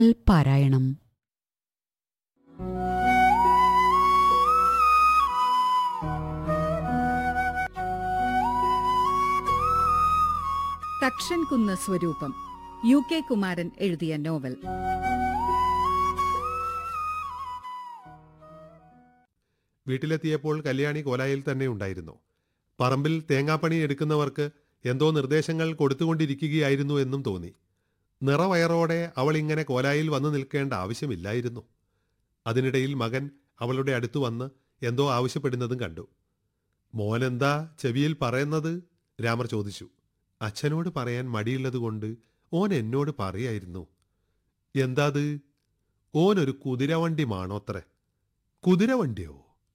പാരായണം തക്ഷൻകുന്ന് സ്വരൂപം U K Kumaran എഴുതിയ നോവൽ വീട്ടിലെത്തിയപ്പോൾ കല്യാണി കോലായിൽ തന്നെ ഉണ്ടായിരുന്നു പറമ്പിൽ തേങ്ങാപ്പണി എടുക്കുന്നവർക്ക് എന്തോ നിർദ്ദേശങ്ങൾ കൊടുത്തുകൊണ്ടിരിക്കുകയായിരുന്നു എന്നും തോന്നി നിറവയറോടെ അവൾ ഇങ്ങനെ കോലായിൽ വന്നു നിൽക്കേണ്ട ആവശ്യമില്ലായിരുന്നു അതിനിടയിൽ മകൻ അവളുടെ അടുത്തു വന്ന് എന്തോ ആവശ്യപ്പെടുന്നതും കണ്ടു മോനെന്താ ചെവിയിൽ പറയുന്നത് രാമർ ചോദിച്ചു അച്ഛനോട് പറയാൻ മടിയുള്ളതുകൊണ്ട് ഓൻ എന്നോട് പറയായിരുന്നു എന്താത് ഓനൊരു കുതിരവണ്ടി മാണോത്രേ കുതിരവണ്ടിയോ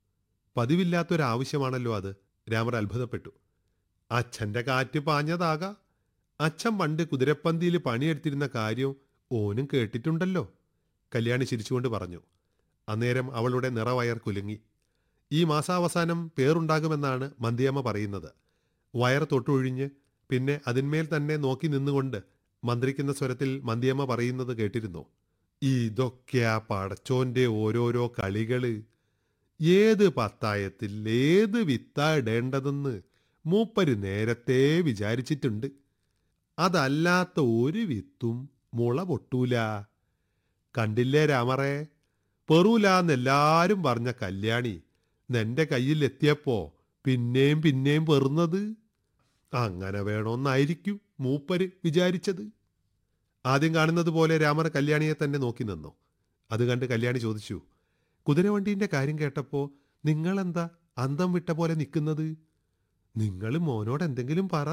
പതിവില്ലാത്തൊരാവശ്യമാണല്ലോ അത് രാമർ അത്ഭുതപ്പെട്ടു അച്ഛന്റെ കാറ്റ് പാഞ്ഞതാകാ അച്ഛൻ പണ്ട് കുതിരപ്പന്തിയിൽ പണിയെടുത്തിരുന്ന കാര്യം ഓനും കേട്ടിട്ടുണ്ടല്ലോ കല്യാണി ചിരിച്ചുകൊണ്ട് പറഞ്ഞു അന്നേരം അവളുടെ നിറവയർ കുലുങ്ങി ഈ മാസാവസാനം പേറുണ്ടാകുമെന്നാണ് മന്തിയമ്മ പറയുന്നത് വയർ തൊട്ടൊഴിഞ്ഞ് പിന്നെ അതിന്മേൽ തന്നെ നോക്കി നിന്നുകൊണ്ട് മന്ത്രിക്കുന്ന സ്വരത്തിൽ മന്തിയമ്മ പറയുന്നത് കേട്ടിരുന്നു ഇതൊക്കെയാ പടച്ചോന്റെ ഓരോരോ കളികള് ഏത് പത്തായത്തിൽ ഏത് വിത്താ ഇടേണ്ടതെന്ന് മൂപ്പര് നേരത്തെ വിചാരിച്ചിട്ടുണ്ട് അതല്ലാത്ത ഒരു വിത്തും മുള പൊട്ടൂല കണ്ടില്ലേ രാമറേ പെറൂലെല്ലാരും പറഞ്ഞ കല്യാണി നിന്റെ കയ്യിൽ എത്തിയപ്പോ പിന്നെയും പിന്നെയും പെറുന്നത് അങ്ങനെ വേണമെന്നായിരിക്കും മൂപ്പര് വിചാരിച്ചത് ആദ്യം കാണുന്നത് പോലെ രാമർ കല്യാണിയെ തന്നെ നോക്കി നിന്നു അത് കണ്ട് കല്യാണി ചോദിച്ചു കുതിരവണ്ടീന്റെ കാര്യം കേട്ടപ്പോ നിങ്ങളെന്താ അന്തം വിട്ട പോലെ നിൽക്കുന്നത് നിങ്ങൾ മോനോട് എന്തെങ്കിലും പറ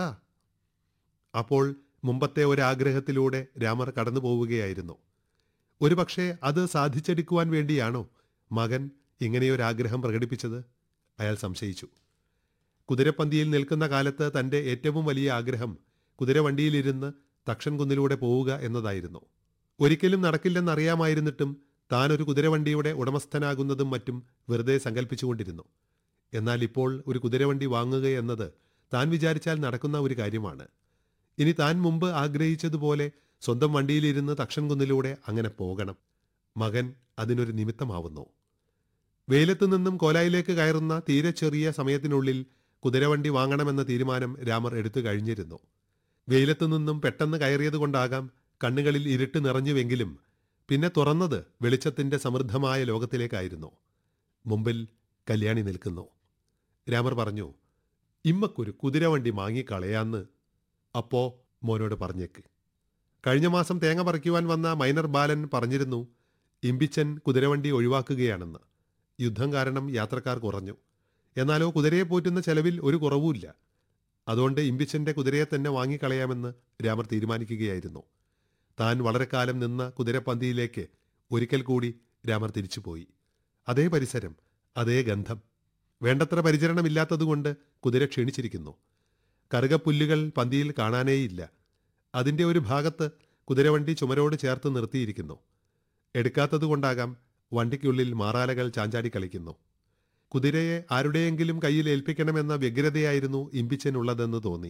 അപ്പോൾ മുമ്പത്തെ ഒരാഗ്രഹത്തിലൂടെ രാമർ കടന്നു പോവുകയായിരുന്നു ഒരുപക്ഷെ അത് സാധിച്ചെടുക്കുവാൻ വേണ്ടിയാണോ മകൻ ഇങ്ങനെയൊരാഗ്രഹം പ്രകടിപ്പിച്ചത് അയാൾ സംശയിച്ചു കുതിരപ്പന്തിയിൽ നിൽക്കുന്ന കാലത്ത് തന്റെ ഏറ്റവും വലിയ ആഗ്രഹം കുതിരവണ്ടിയിലിരുന്ന് തക്ഷൻ കുന്നിലൂടെ പോവുക എന്നതായിരുന്നു ഒരിക്കലും നടക്കില്ലെന്നറിയാമായിരുന്നിട്ടും താൻ ഒരു കുതിരവണ്ടിയുടെ ഉടമസ്ഥനാകുന്നതും മറ്റും വെറുതെ സങ്കല്പിച്ചുകൊണ്ടിരുന്നു എന്നാൽ ഇപ്പോൾ ഒരു കുതിരവണ്ടി വാങ്ങുക എന്നത് താൻ വിചാരിച്ചാൽ നടക്കുന്ന ഒരു കാര്യമാണ് ഇനി താൻ മുമ്പ് ആഗ്രഹിച്ചതുപോലെ സ്വന്തം വണ്ടിയിലിരുന്ന് തക്ഷൻ കുന്നിലൂടെ അങ്ങനെ പോകണം മകൻ അതിനൊരു നിമിത്തമാവുന്നു വെയിലത്തു നിന്നും കോലായിലേക്ക് കയറുന്ന തീരെ ചെറിയ സമയത്തിനുള്ളിൽ കുതിരവണ്ടി വാങ്ങണമെന്ന തീരുമാനം രാമർ എടുത്തു കഴിഞ്ഞിരുന്നു വെയിലത്തു നിന്നും പെട്ടെന്ന് കയറിയതുകൊണ്ടാകാം കണ്ണുകളിൽ ഇരുട്ട് നിറഞ്ഞുവെങ്കിലും പിന്നെ തുറന്നത് വെളിച്ചത്തിന്റെ സമൃദ്ധമായ ലോകത്തിലേക്കായിരുന്നു മുമ്പിൽ കല്യാണി നിൽക്കുന്നു രാമർ പറഞ്ഞു ഇമ്മക്കൊരു കുതിരവണ്ടി വാങ്ങിക്കളയാന്ന് അപ്പോ മോനോട് പറഞ്ഞേക്ക് കഴിഞ്ഞ മാസം തേങ്ങ പറിക്കുവാൻ വന്ന മൈനർ ബാലൻ പറഞ്ഞിരുന്നു ഇമ്പിച്ചൻ കുതിരവണ്ടി ഒഴിവാക്കുകയാണെന്ന് യുദ്ധം കാരണം യാത്രക്കാർ കുറഞ്ഞു എന്നാലോ കുതിരയെ പോറ്റുന്ന ചെലവിൽ ഒരു കുറവുമില്ല അതുകൊണ്ട് ഇമ്പിച്ചന്റെ കുതിരയെ തന്നെ വാങ്ങിക്കളയാമെന്ന് രാമർ തീരുമാനിക്കുകയായിരുന്നു താൻ വളരെ കാലം നിന്ന കുതിരപ്പന്തിയിലേക്ക് ഒരിക്കൽ കൂടി രാമർ തിരിച്ചുപോയി അതേ പരിസരം അതേ ഗന്ധം വേണ്ടത്ര പരിചരണമില്ലാത്തതുകൊണ്ട് കുതിര ക്ഷീണിച്ചിരിക്കുന്നു കറുകപ്പുല്ലുകൾ പന്തിയിൽ കാണാനേയില്ല അതിൻ്റെ ഒരു ഭാഗത്ത് കുതിരവണ്ടി ചുമരോട് ചേർത്ത് നിർത്തിയിരിക്കുന്നു എടുക്കാത്തതുകൊണ്ടാകാം വണ്ടിക്കുള്ളിൽ മാറാലകൾ ചാഞ്ചാടി കളിക്കുന്നു കുതിരയെ ആരുടെയെങ്കിലും കയ്യിൽ ഏൽപ്പിക്കണമെന്ന വ്യഗ്രതയായിരുന്നു ഇമ്പിച്ചനുള്ളതെന്ന് തോന്നി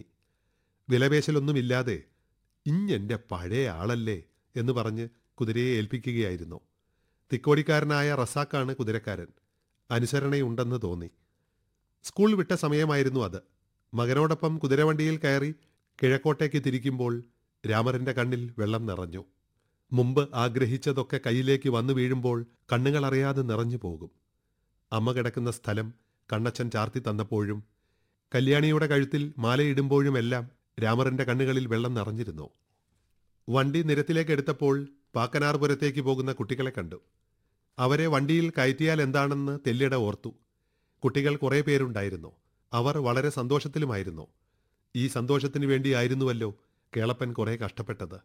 വിലപേശലൊന്നുമില്ലാതെ ഇഞ്ഞെൻ്റെ പഴയ ആളല്ലേ എന്ന് പറഞ്ഞ് കുതിരയെ ഏൽപ്പിക്കുകയായിരുന്നു തിക്കോടിക്കാരനായ റസാക്കാണ് കുതിരക്കാരൻ അനുസരണയുണ്ടെന്ന് തോന്നി സ്കൂൾ വിട്ട സമയമായിരുന്നു അത് മകനോടൊപ്പം കുതിരവണ്ടിയിൽ കയറി കിഴക്കോട്ടേക്ക് തിരിക്കുമ്പോൾ രാമറിന്റെ കണ്ണിൽ വെള്ളം നിറഞ്ഞു മുമ്പ് ആഗ്രഹിച്ചതൊക്കെ കയ്യിലേക്ക് വന്നു വീഴുമ്പോൾ കണ്ണുകൾ അറിയാതെ നിറഞ്ഞു പോകും അമ്മ കിടക്കുന്ന സ്ഥലം കണ്ണച്ചൻ ചാർത്തി തന്നപ്പോഴും കല്യാണിയുടെ കഴുത്തിൽ മാലയിടുമ്പോഴുമെല്ലാം രാമറിന്റെ കണ്ണുകളിൽ വെള്ളം നിറഞ്ഞിരുന്നു വണ്ടി നിരത്തിലേക്ക് എടുത്തപ്പോൾ പാക്കനാർപുരത്തേക്ക് പോകുന്ന കുട്ടികളെ കണ്ടു അവരെ വണ്ടിയിൽ കയറ്റിയാൽ എന്താണെന്ന് തെല്ലിട ഓർത്തു കുട്ടികൾ കുറേ പേരുണ്ടായിരുന്നു അവർ വളരെ സന്തോഷത്തിലുമായിരുന്നു ഈ സന്തോഷത്തിനു വേണ്ടിയായിരുന്നുവല്ലോ കേളപ്പൻ കുറെ കഷ്ടപ്പെട്ടത്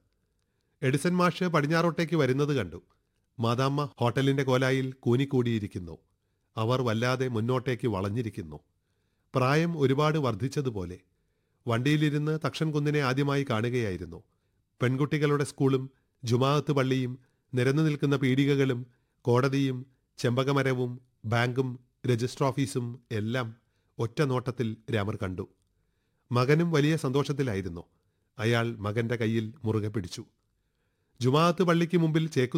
എഡിസൺ മാഷ് പടിഞ്ഞാറോട്ടേക്ക് വരുന്നത് കണ്ടു മാതാമ്മ ഹോട്ടലിന്റെ കോലായിൽ കൂനിക്കൂടിയിരിക്കുന്നു അവർ വല്ലാതെ മുന്നോട്ടേക്ക് വളഞ്ഞിരിക്കുന്നു പ്രായം ഒരുപാട് വർദ്ധിച്ചതുപോലെ വണ്ടിയിലിരുന്ന് തക്ഷൻ കുന്നിനെ ആദ്യമായി കാണുകയായിരുന്നു പെൺകുട്ടികളുടെ സ്കൂളും ജുമാഅത്ത് പള്ളിയും നിരന്നു നിൽക്കുന്ന പീടികകളും കോടതിയും ചെമ്പകമരവും ബാങ്കും രജിസ്റ്റർ ഓഫീസും എല്ലാം ഒറ്റ നോട്ടത്തിൽ രാമർ കണ്ടു മകനും വലിയ സന്തോഷത്തിലായിരുന്നു അയാൾ മകന്റെ കയ്യിൽ മുറുകെ പിടിച്ചു ജുമാഅത്ത് പള്ളിക്ക് മുമ്പിൽ ചേക്കു